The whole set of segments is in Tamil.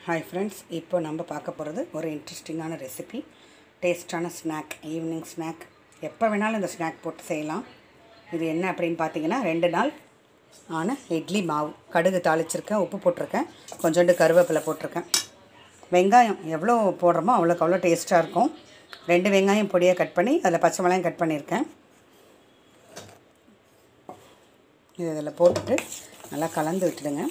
ஹாய் ஃப்ரெண்ட்ஸ் இப்போ நம்ம பார்க்க போகிறது ஒரு இன்ட்ரெஸ்டிங்கான ரெசிபி டேஸ்டான ஸ்நாக் ஈவினிங் ஸ்நாக் எப்போ வேணாலும் இந்த ஸ்நாக் போட்டு செய்யலாம் இது என்ன அப்படின்னு பார்த்தீங்கன்னா ரெண்டு நாள் ஆன இட்லி மாவு கடுகு தாளிச்சிருக்கேன் உப்பு போட்டிருக்கேன் கொஞ்சோண்டு கருவேப்பிலை போட்டிருக்கேன் வெங்காயம் எவ்வளோ போடுறோமோ அவ்வளோக்கு அவ்வளோ டேஸ்ட்டாக இருக்கும் ரெண்டு வெங்காயம் பொடியாக கட் பண்ணி அதில் பச்சை மிளகாயும் கட் பண்ணியிருக்கேன் இது இதில் போட்டுட்டு நல்லா கலந்து விட்டுடுங்க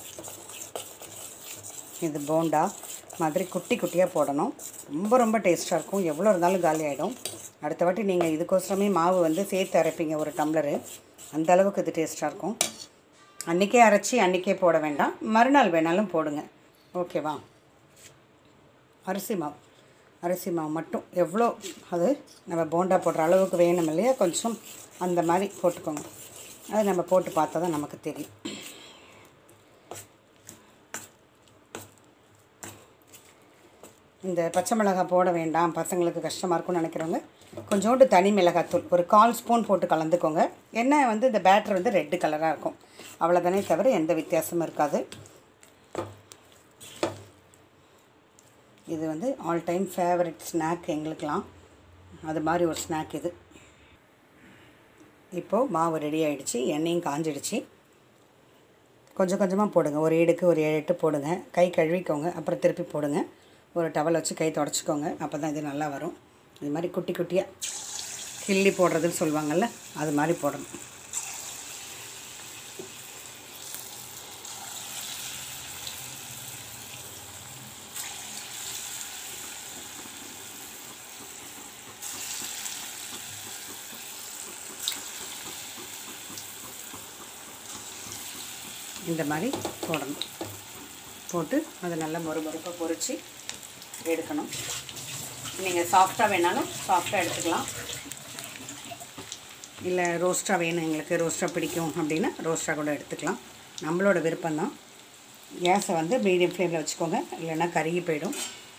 இது போண்டா மாதிரி குட்டி குட்டியாக போடணும் ரொம்ப ரொம்ப டேஸ்ட்டாக இருக்கும் எவ்வளோ இருந்தாலும் காலி ஆகிடும் அடுத்த வாட்டி நீங்கள் இதுக்கோசரமே மாவு வந்து சேர்த்து அரைப்பீங்க ஒரு டம்ளரு அந்த அளவுக்கு இது டேஸ்ட்டாக இருக்கும் அன்றைக்கே அரைச்சி அன்றைக்கே போட வேண்டாம் மறுநாள் வேணாலும் போடுங்க ஓகேவா அரிசி மாவு அரிசி மாவு மட்டும் எவ்வளோ அது நம்ம போண்டா போடுற அளவுக்கு வேணும் இல்லையா கொஞ்சம் அந்த மாதிரி போட்டுக்கோங்க அது நம்ம போட்டு பார்த்தா தான் நமக்கு தெரியும் இந்த பச்சை மிளகாய் போட வேண்டாம் பசங்களுக்கு கஷ்டமாக இருக்கும்னு நினைக்கிறவங்க கொஞ்சோண்டு தனி மிளகாத்தூள் ஒரு கால் ஸ்பூன் போட்டு கலந்துக்கோங்க எண்ணெய் வந்து இந்த பேட்டர் வந்து ரெட்டு கலராக இருக்கும் அவ்வளோதானே தவிர எந்த வித்தியாசமும் இருக்காது இது வந்து ஆல் டைம் ஃபேவரட் ஸ்நாக் எங்களுக்கெலாம் அது மாதிரி ஒரு ஸ்நாக் இது இப்போது மாவு ரெடி ஆகிடுச்சு எண்ணெயும் காஞ்சிடுச்சு கொஞ்சம் கொஞ்சமாக போடுங்க ஒரு ஈடுக்கு ஒரு ஏழு எட்டு போடுங்க கை கழுவிக்கோங்க அப்புறம் திருப்பி போடுங்க ஒரு டவல் வச்சு கை தொடச்சிக்கோங்க அப்போ தான் இது நல்லா வரும் இது மாதிரி குட்டி குட்டியாக கிள்ளி போடுறதுன்னு சொல்லுவாங்கள்ல அது மாதிரி போடணும் இந்த மாதிரி போடணும் போட்டு அதை நல்லா மொறுமொறுப்பாக பொரித்து எடுக்கணும் நீங்கள் சாஃப்டாக வேணாலும் சாஃப்டாக எடுத்துக்கலாம் இல்லை ரோஸ்ட்டாக வேணும் எங்களுக்கு ரோஸ்ட்டாக பிடிக்கும் அப்படின்னா ரோஸ்ட்டாக கூட எடுத்துக்கலாம் நம்மளோட விருப்பம்தான் கேஸை வந்து மீடியம் ஃப்ளேமில் வச்சுக்கோங்க இல்லைன்னா கருகி போயிடும்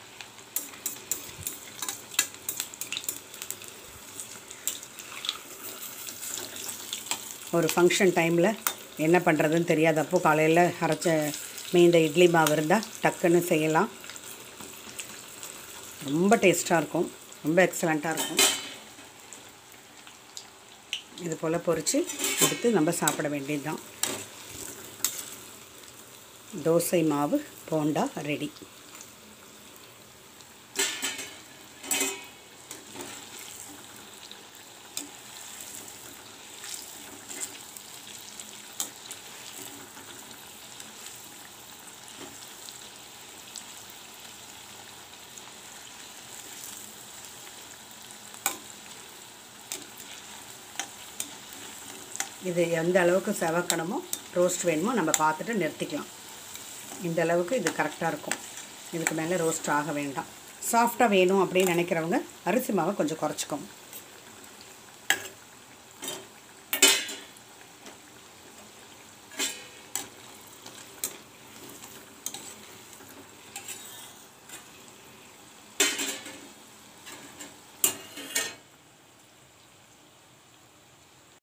ஒரு ஃபங்க்ஷன் டைமில் என்ன பண்ணுறதுன்னு தெரியாதப்போ காலையில் அரைச்ச மீந்த இட்லி மாவு இருந்தால் டக்குன்னு செய்யலாம் ரொம்ப டேஸ்ட்டாக இருக்கும் ரொம்ப எக்ஸலண்ட்டாக இருக்கும் இது போல் பொரித்து எடுத்து நம்ம சாப்பிட வேண்டியது தான் தோசை மாவு போண்டா ரெடி இது எந்த அளவுக்கு செவக்கணுமோ ரோஸ்ட் வேணுமோ நம்ம பார்த்துட்டு நிறுத்திக்கலாம் இந்த அளவுக்கு இது கரெக்டாக இருக்கும் இதுக்கு மேலே ரோஸ்ட் ஆக வேண்டாம் சாஃப்டாக வேணும் அப்படின்னு நினைக்கிறவங்க அரிசி மாவை கொஞ்சம் குறைச்சிக்கோங்க